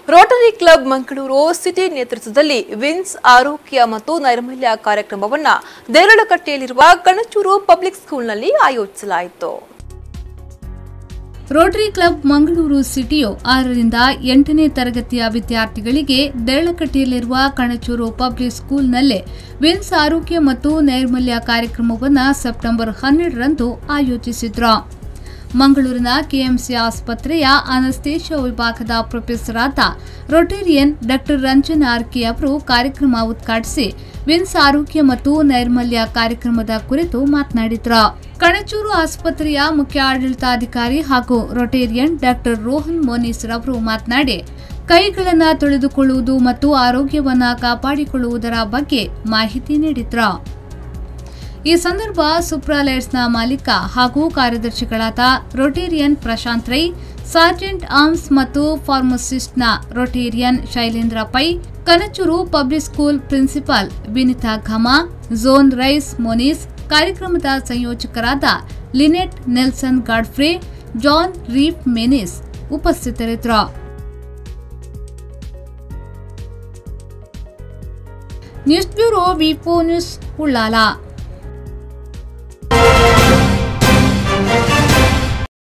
Rotary club Mangaluru city ನೇತೃತ್ವದಲ್ಲಿ ವಿನ್ಸ್ ಆರೋಗ್ಯ ಮತ್ತು ನೈರ್ಮಲ್ಯ ಕಾರ್ಯಕ್ರಮವನ್ನ ದೇರಳಕಟ್ಟೆಯಲ್ಲಿರುವ ಕಣಚೂರು ಪಬ್ಲಿಕ್ ಸ್ಕೂಲ್ನಲ್ಲಿ ಆಯೋಜಿಸಲಾಯಿತು ರೋಟರಿ ಕ್ಲಬ್ ಮಂಗಳೂರು ಸಿಟಿಯು ಆರರಿಂದ ಎಂಟನೇ ತರಗತಿಯ ವಿದ್ಯಾರ್ಥಿಗಳಿಗೆ ದೇರಳಕಟ್ಟೆಯಲ್ಲಿರುವ ಕಣಚೂರು ಪಬ್ಲಿಕ್ ಸ್ಕೂಲ್ನಲ್ಲೇ ವಿನ್ಸ್ ಆರೋಗ್ಯ ಮತ್ತು ನೈರ್ಮಲ್ಯ ಕಾರ್ಯಕ್ರಮವನ್ನು ಸೆಪ್ಟೆಂಬರ್ ಹನ್ನೆರಡರಂದು ಆಯೋಜಿಸಿದ್ರು ಮಂಗಳೂರಿನ ಕೆಎಂಸಿ ಆಸ್ಪತ್ರೆಯ ಅನಸ್ತೇಷಿಯಾ ವಿಭಾಗದ ಪ್ರೊಫೆಸರ್ ಆದ ರೊಟೇರಿಯನ್ ಡಾಕ್ಟರ್ ರಂಜನ್ ಆರ್ಕೆ ಅವರು ಕಾರ್ಯಕ್ರಮ ಉದ್ಘಾಟಿಸಿ ವಿನ್ಸ್ ಆರೋಗ್ಯ ಮತ್ತು ನೈರ್ಮಲ್ಯ ಕಾರ್ಯಕ್ರಮದ ಕುರಿತು ಮಾತನಾಡಿದ್ರು ಕಣಚೂರು ಆಸ್ಪತ್ರೆಯ ಮುಖ್ಯ ಆಡಳಿತಾಧಿಕಾರಿ ಹಾಗೂ ರೊಟೇರಿಯನ್ ಡಾಕ್ಟರ್ ರೋಹನ್ ಮೋನಿಸ್ ರವರು ಮಾತನಾಡಿ ಕೈಗಳನ್ನು ತೊಳೆದುಕೊಳ್ಳುವುದು ಮತ್ತು ಆರೋಗ್ಯವನ್ನ ಕಾಪಾಡಿಕೊಳ್ಳುವುದರ ಬಗ್ಗೆ ಮಾಹಿತಿ ನೀಡಿದ್ರು ಈ ಸಂದರ್ಭ ಸುಪ್ರಾಲೈಟ್ಸ್ನ ಮಾಲೀಕ ಹಾಗೂ ಕಾರ್ಯದರ್ಶಿಗಳಾದ rotarian Prashant Rai sergeant arms ಮತ್ತು ಫಾರ್ಮಸಿಸ್ಟ್ನ rotarian Shailendra Pai Kanachur public school principal Vinitha ಘಮಾ ಝೋನ್ ರೈಸ್ ಮೊನೀಸ್ ಕಾರ್ಯಕ್ರಮದ ಸಂಯೋಜಕರಾದ ಲಿನೆಟ್ ನೆಲ್ಸನ್ ಗಾಡ್ಫ್ರೆ ಜಾನ್ ರೀಫ್ ಮೆನಿಸ್ ಉಪಸ್ಥಿತರಿದ್ದರು ನ್ಯೂಸ್ ಬ್ಯೂರೋ ವಿಪೋ ನ್ಯೂಸ್ ಉಳ್ಳಾಲ